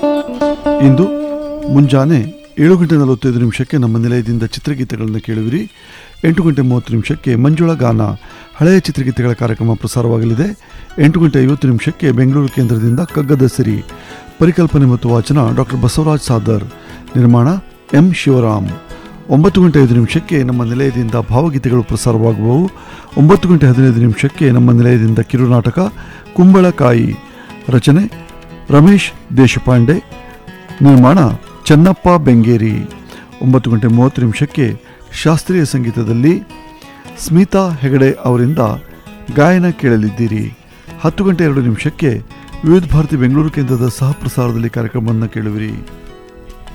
ಇಂದು ಮುಂಜಾನೆ ಏಳು ಗಂಟೆ ನಲವತ್ತೈದು ನಿಮಿಷಕ್ಕೆ ನಮ್ಮ ನಿಲಯದಿಂದ ಚಿತ್ರಗೀತೆಗಳನ್ನು ಕೇಳುವಿರಿ ಎಂಟು ಗಂಟೆ ಮೂವತ್ತು ನಿಮಿಷಕ್ಕೆ ಮಂಜುಳ ಗಾನ ಹಳೆಯ ಚಿತ್ರಗೀತೆಗಳ ಕಾರ್ಯಕ್ರಮ ಪ್ರಸಾರವಾಗಲಿದೆ ಎಂಟು ಗಂಟೆ ಐವತ್ತು ನಿಮಿಷಕ್ಕೆ ಬೆಂಗಳೂರು ಕೇಂದ್ರದಿಂದ ಕಗ್ಗದ ಸಿರಿ ಪರಿಕಲ್ಪನೆ ಮತ್ತು ವಾಚನ ಡಾಕ್ಟರ್ ಬಸವರಾಜ್ ಸಾದರ್ ನಿರ್ಮಾಣ ಎಂ ಶಿವರಾಮ್ ಒಂಬತ್ತು ಗಂಟೆ ಐದು ನಿಮಿಷಕ್ಕೆ ನಮ್ಮ ನಿಲಯದಿಂದ ಭಾವಗೀತೆಗಳು ಪ್ರಸಾರವಾಗುವವು ಒಂಬತ್ತು ಗಂಟೆ ಹದಿನೈದು ನಿಮಿಷಕ್ಕೆ ನಮ್ಮ ನಿಲಯದಿಂದ ಕಿರುನಾಟಕ ಕುಂಬಳಕಾಯಿ ರಚನೆ ರಮೇಶ್ ದೇಶಪಾಂಡೆ ನಿರ್ಮಾಣ ಚೆನ್ನಪ್ಪ ಬೆಂಗೇರಿ ಒಂಬತ್ತು ಗಂಟೆ ಮೂವತ್ತು ನಿಮಿಷಕ್ಕೆ ಶಾಸ್ತ್ರೀಯ ಸಂಗೀತದಲ್ಲಿ ಸ್ಮಿತಾ ಹೆಗಡೆ ಅವರಿಂದ ಗಾಯನ ಕೇಳಲಿದ್ದೀರಿ ಹತ್ತು ಗಂಟೆ ಎರಡು ನಿಮಿಷಕ್ಕೆ ವಿವಿಧ ಭಾರತಿ ಬೆಂಗಳೂರು ಕೇಂದ್ರದ ಸಹ ಪ್ರಸಾರದಲ್ಲಿ ಕಾರ್ಯಕ್ರಮವನ್ನು ಕೇಳುವಿರಿ